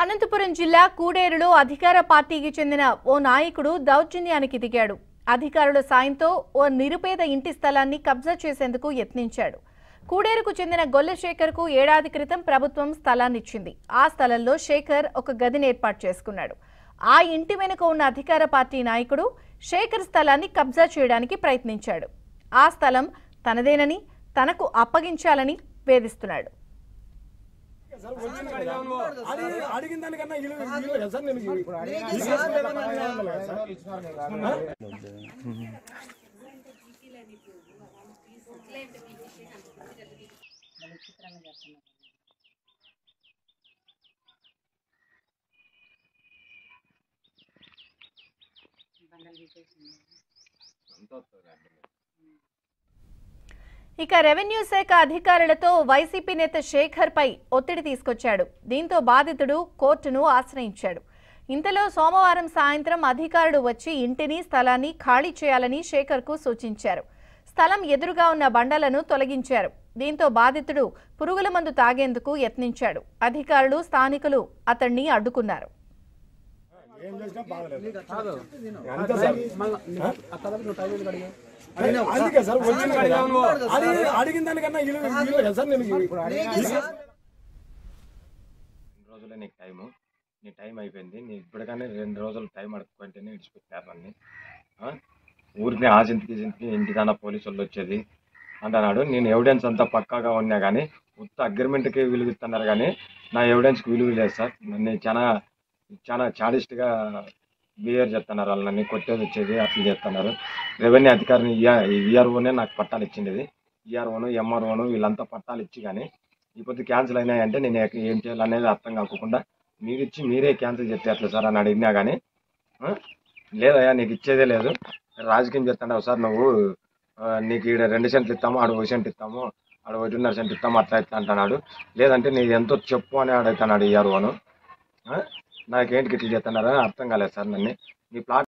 అనంతపురం జిల్లా కూడేరులో అధికార పార్టీకి చెందిన ఓ నాయకుడు దౌర్జన్యానికి దిగాడు అధికారుల సాయంతో ఓ నిరుపేద ఇంటి స్థలాన్ని కబ్జా చేసేందుకు యత్నించాడు కూడేరుకు చెందిన గొల్ల శేఖర్కు ఏడాది క్రితం ప్రభుత్వం స్థలాన్నిచ్చింది ఆ స్థలంలో శేఖర్ ఒక గదిని ఏర్పాటు చేసుకున్నాడు ఆ ఇంటి వెనుక ఉన్న అధికార పార్టీ నాయకుడు శేఖర్ స్థలాన్ని కబ్జా చేయడానికి ప్రయత్నించాడు ఆ స్థలం తనదేనని తనకు అప్పగించాలని వేధిస్తున్నాడు అది అడిగిన దానికన్నా ఇల్లు ఇల్లు కదా సార్ నేను ఇక రెవెన్యూ శాఖ అధికారులతో వైసీపీ నేత శేఖర్ పై ఒత్తిడి తీసుకొచ్చాడు దీంతో బాధితుడు కోర్టును ఆశ్రయించాడు ఇంతలో సోమవారం సాయంత్రం అధికారులు వచ్చి ఇంటిని స్థలాన్ని ఖాళీ చేయాలని శేఖర్కు సూచించారు స్థలం ఎదురుగా ఉన్న బండలను తొలగించారు దీంతో బాధితుడు పురుగుల మందు తాగేందుకు యత్నించాడు అధికారులు స్థానికులు అతన్ని అడ్డుకున్నారు ఏం చేసినా బాగలేదు అంతే సార్ అది అందుకే సార్ వచ్చింది కదా. అది అడిగిన దానికన్నా ఇల్లు ఇల్లు కదా సార్ నేను రెండు రోజులే నీకు టైము నీ టైం అయిపోయింది నీ ఇప్పటికన్నా రెండు రోజులు టైం అడుక్కుంటేనే ఇడిచిపెట్టారు నన్ను ఆ? ఊరికి ఆ చింతకి చింతకి ఇంటికన్నా పోలీసు వాళ్ళు వచ్చేది అంటున్నాడు నేను ఎవిడెన్స్ అంతా పక్కాగా ఉన్నా కానీ ఉత్త అగ్రిమెంట్కి విలువ ఇస్తున్నారు కానీ నా ఎవిడెన్స్కి విలువ లేదు సార్ నన్ను చాలా చాలా చాడిస్ట్గా బిహేవ్ చేస్తున్నారు వాళ్ళు నన్ను కొట్టేది వచ్చేది అట్లా చేస్తున్నారు రెవెన్యూ అధికారిని ఈఆర్ఓనే నాకు పట్టాలు ఇచ్చిండేది ఈఆర్ఓను ఎంఆర్ఓను వీళ్ళంతా పట్టాలు ఇచ్చి కానీ ఈ పొద్దు క్యాన్సిల్ అయినాయంటే నేను ఎక్క- ఏం చేయాలనేది అర్థం కాకుండా మీరు ఇచ్చి మీరే క్యాన్సిల్ చేస్తే ఎట్లా సార్ అని అడిగినా కానీ ఆ, లేదయ్యా నీకు ఇచ్చేదే లేదు రాజకీయం చేస్తున్నావు సార్ నువ్వు ఆ, నీకు ఈడ రెండు సెంట్లు ఇస్తాము ఆడ ఒక సెంట్ ఇస్తాము ఆడ ఒకటిన్నర సెంట్ ఇస్తాము అట్లా ఇట్లా అంటున్నాడు లేదంటే నీకు ఎంతో చెప్పు అని అడుగుతున్నాడు ఈఆర్ఓను నాకేంటి ఇట్లా చేస్తున్నారని అర్థం కాలేదు సార్ నన్ను నీ ప్లాట్